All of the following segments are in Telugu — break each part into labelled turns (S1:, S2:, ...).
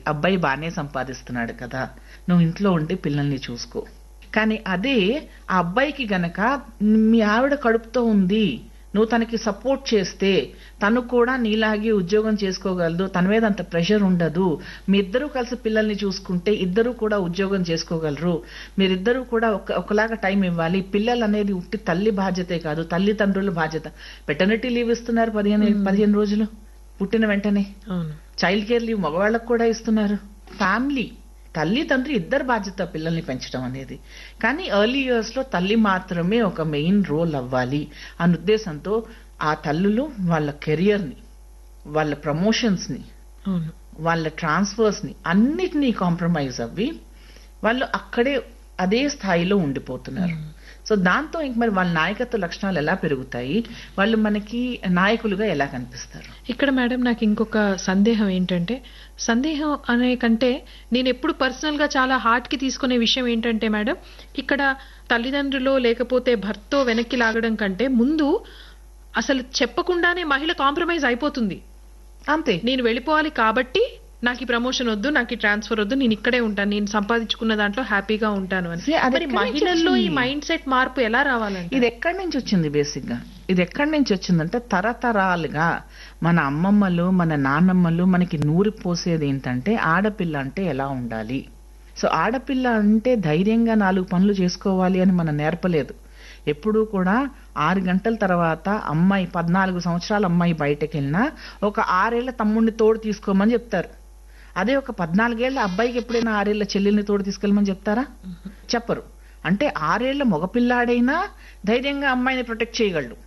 S1: అబ్బాయి బాగానే సంపాదిస్తున్నాడు కదా నువ్వు ఇంట్లో ఉండి పిల్లల్ని చూసుకో కానీ అదే ఆ అబ్బాయికి గనక మీ ఆవిడ కడుపుతో ఉంది నువ్వు తనకి సపోర్ట్ చేస్తే తను కూడా నీలాగే ఉద్యోగం చేసుకోగలదు తన మీద అంత ప్రెషర్ ఉండదు మీ ఇద్దరూ కలిసి పిల్లల్ని చూసుకుంటే ఇద్దరూ కూడా ఉద్యోగం చేసుకోగలరు మీరిద్దరూ కూడా ఒక ఒకలాగా టైం ఇవ్వాలి పిల్లలు అనేది ఉట్టి తల్లి బాధ్యతే కాదు తల్లిదండ్రుల బాధ్యత పెటర్నిటీ లీవ్ ఇస్తున్నారు పదిహేను పదిహేను రోజులు పుట్టిన వెంటనే
S2: అవును
S1: చైల్డ్ కేర్ లీవ్ మగవాళ్ళకు కూడా ఇస్తున్నారు ఫ్యామిలీ తల్లి తండ్రి ఇద్దరు బాధ్యత పిల్లల్ని పెంచడం అనేది కానీ ఎర్లీ ఇయర్స్ లో తల్లి మాత్రమే ఒక మెయిన్ రోల్ అవ్వాలి అన్న ఉద్దేశంతో ఆ తల్లులు వాళ్ళ కెరియర్ ని వాళ్ళ ప్రమోషన్స్ ని
S2: అవును
S1: వాళ్ళ ట్రాన్స్ఫర్స్ ని అన్నిటినీ కాంప్రమైజ్ అవ్వి వాళ్ళు అక్కడే అదే స్థాయిలో ఉండిపోతున్నారు సో దాంతో ఇంక మరి వాళ్ళ నాయకత్వ లక్షణాలు ఎలా పెరుగుతాయి వాళ్ళు మనకి నాయకులుగా ఎలా కనిపిస్తారు
S2: ఇక్కడ మేడం నాకు ఇంకొక సందేహం ఏంటంటే సందేహం అనే కంటే నేను ఎప్పుడు పర్సనల్ గా చాలా హార్ట్ కి తీసుకునే విషయం ఏంటంటే మేడం ఇక్కడ తల్లిదండ్రులు లేకపోతే భర్తో వెనక్కి లాగడం కంటే ముందు అసలు చెప్పకుండానే మహిళ కాంప్రమైజ్ అయిపోతుంది
S1: అంతే
S2: నేను వెళ్ళిపోవాలి కాబట్టి నాకు ఈ ప్రమోషన్ వద్దు నాకు ఈ ట్రాన్స్ఫర్ వద్దు నేను ఇక్కడే ఉంటాను నేను సంపాదించుకున్న దాంట్లో హ్యాపీగా ఉంటాను అని
S1: See, అది
S2: మరి
S1: ఎక్కడి నుంచి
S2: మహిళల్లో ఈ
S1: వచ్చింది?
S2: మైండ్ సెట్ మార్పు ఎలా రావాలంటే
S1: ఇది ఎక్కడి నుంచి వచ్చింది బేసిక్ గా ఇది ఎక్కడి నుంచి వచ్చిందంటే తరతరాలుగా మన అమ్మమ్మలు మన నాన్నమ్మలు మనకి నూరి పోసేది ఏంటంటే ఆడపిల్ల అంటే ఎలా ఉండాలి సో ఆడపిల్ల అంటే ధైర్యంగా నాలుగు పనులు చేసుకోవాలి అని మనం నేర్పలేదు ఎప్పుడూ కూడా ఆరు గంటల తర్వాత అమ్మాయి పద్నాలుగు సంవత్సరాల అమ్మాయి బయటకు వెళ్ళినా ఒక ఆరేళ్ల తమ్ముడిని తోడు తీసుకోమని చెప్తారు అదే ఒక పద్నాలుగేళ్ల అబ్బాయికి ఎప్పుడైనా ఆరేళ్ల చెల్లెల్ని తోడు తీసుకెళ్ళమని చెప్తారా చెప్పరు అంటే ఆరేళ్ల మగపిల్లాడైనా ధైర్యంగా అమ్మాయిని ప్రొటెక్ట్ చేయగలడు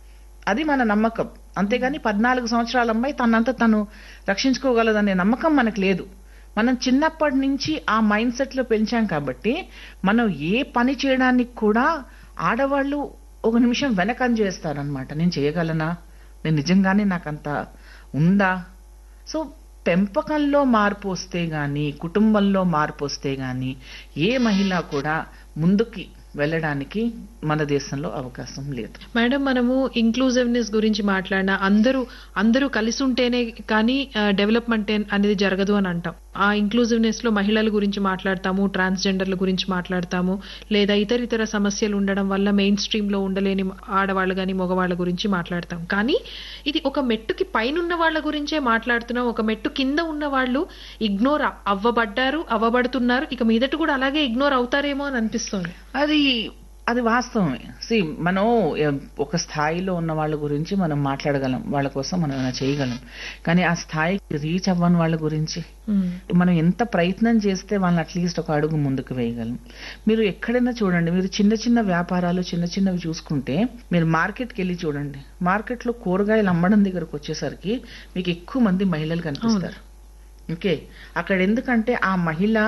S1: అది మన నమ్మకం అంతేగాని పద్నాలుగు సంవత్సరాల అమ్మాయి తనంతా తను రక్షించుకోగలదనే నమ్మకం మనకు లేదు మనం చిన్నప్పటి నుంచి ఆ మైండ్ సెట్ లో పెంచాం కాబట్టి మనం ఏ పని చేయడానికి కూడా ఆడవాళ్ళు ఒక నిమిషం వెనకం చేస్తారనమాట నేను చేయగలనా నేను నిజంగానే నాకంత ఉందా సో పెంపకంలో మార్పు వస్తే గాని కుటుంబంలో మార్పు వస్తే గాని ఏ మహిళ కూడా ముందుకి వెళ్ళడానికి మన దేశంలో అవకాశం లేదు
S2: మేడం మనము ఇంక్లూజివ్నెస్ గురించి మాట్లాడినా అందరూ అందరూ కలిసి ఉంటేనే కానీ డెవలప్మెంట్ అనేది జరగదు అని అంటాం ఆ ఇంక్లూజివ్నెస్ లో మహిళల గురించి మాట్లాడతాము ట్రాన్స్జెండర్ల గురించి మాట్లాడతాము లేదా ఇతర ఇతర సమస్యలు ఉండడం వల్ల మెయిన్ స్ట్రీమ్ లో ఉండలేని ఆడవాళ్ళు గాని మగవాళ్ళ గురించి మాట్లాడతాం కానీ ఇది ఒక మెట్టుకి పైనున్న వాళ్ళ గురించే మాట్లాడుతున్నాం ఒక మెట్టు కింద ఉన్న వాళ్ళు ఇగ్నోర్ అవ్వబడ్డారు అవ్వబడుతున్నారు ఇక మీదట కూడా అలాగే ఇగ్నోర్ అవుతారేమో అని అనిపిస్తోంది
S1: అది అది వాస్తవమే సి మనం ఎ- ఒక స్థాయిలో ఉన్న వాళ్ళ గురించి మనం మాట్లాడగలం వాళ్ళ కోసం మనం ఏమైనా చేయగలం కానీ ఆ స్థాయికి రీచ్ అవ్వని వాళ్ళ గురించి మనం ఎంత ప్రయత్నం చేస్తే వాళ్ళని అట్లీస్ట్ ఒక అడుగు ముందుకు వేయగలం మీరు ఎక్కడైనా చూడండి మీరు చిన్న చిన్న వ్యాపారాలు చిన్న చిన్నవి చూసుకుంటే మీరు మార్కెట్కి వెళ్ళి చూడండి మార్కెట్లో కూరగాయలు అమ్మడం దగ్గరకు వచ్చేసరికి మీకు ఎక్కువ మంది మహిళలు కనిపిస్తారు ఓకే అక్కడ ఎందుకంటే ఆ మహిళ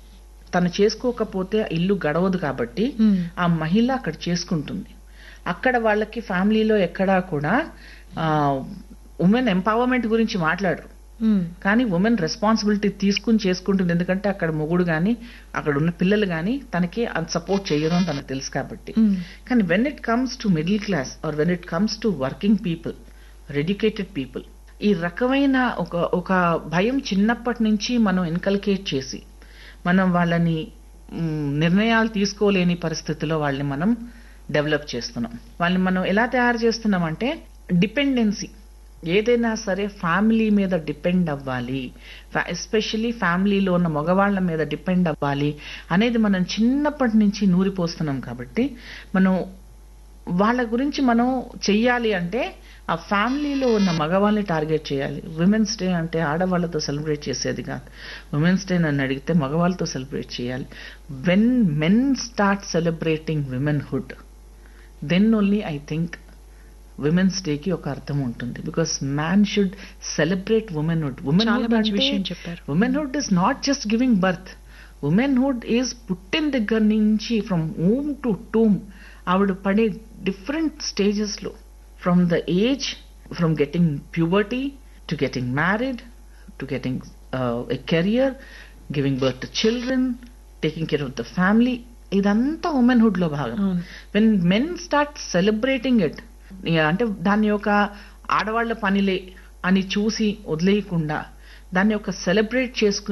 S1: తను చేసుకోకపోతే ఆ ఇల్లు గడవదు కాబట్టి ఆ మహిళ అక్కడ చేసుకుంటుంది అక్కడ వాళ్ళకి ఫ్యామిలీలో ఎక్కడా కూడా ఉమెన్ ఎంపవర్మెంట్ గురించి మాట్లాడరు కానీ ఉమెన్ రెస్పాన్సిబిలిటీ తీసుకుని చేసుకుంటుంది ఎందుకంటే అక్కడ మొగుడు గాని అక్కడ ఉన్న పిల్లలు గాని తనకి అంత సపోర్ట్ చేయరు అని తనకు తెలుసు కాబట్టి కానీ when it comes to middle class or when it comes to working people educated people ఈ రకమైన ఒక ఒక భయం చిన్నప్పటి నుంచి మనం ఇన్కల్కేట్ చేసి మనం వాళ్ళని మ్, నిర్ణయాలు తీసుకోలేని పరిస్థితిలో వాళ్ళని మనం డెవలప్ చేస్తున్నాం వాళ్ళని మనం ఎలా తయారు చేస్తున్నాం అంటే డిపెండెన్సీ ఏదైనా సరే ఫ్యామిలీ మీద డిపెండ్ అవ్వాలి ఎస్పెషల్లీ ఫ్యామిలీలో ఉన్న మగవాళ్ళ మీద డిపెండ్ అవ్వాలి అనేది మనం చిన్నప్పటి నుంచి నూరిపోస్తున్నాం కాబట్టి మనం వాళ్ళ గురించి మనం చెయ్యాలి అంటే ఆ ఫ్యామిలీలో ఉన్న మగవాళ్ళని టార్గెట్ చేయాలి ఉమెన్స్ డే అంటే ఆడవాళ్ళతో సెలబ్రేట్ చేసేది కాదు ఉమెన్స్ డే నన్ను అడిగితే మగవాళ్ళతో సెలబ్రేట్ చేయాలి when men start celebrating womanhood then only I think women's day కి ఒక అర్థం ఉంటుంది because man should celebrate womanhood
S2: చాలా మంచి విషయం చెప్పారు.
S1: Womanhood is not just giving birth womanhood is పుట్టిన దగ్గర నుంచి ఫ్రమ్ ఊమ్ టు టూమ్ ఆవిడ పడే డిఫరెంట్ స్టేజెస్లో from the age from getting puberty to getting married to getting a career giving birth to children taking care of the family ఇదంతా ఉమెన్హుడ్ లో భాగం
S2: అవును.
S1: When men start celebrating it అంటే దాని యొక్క ఆడవాళ్ల పనిలే అని చూసి వదిలేయకుండా దాన్ని ఒక సెలబ్రేట్ చేసుకుని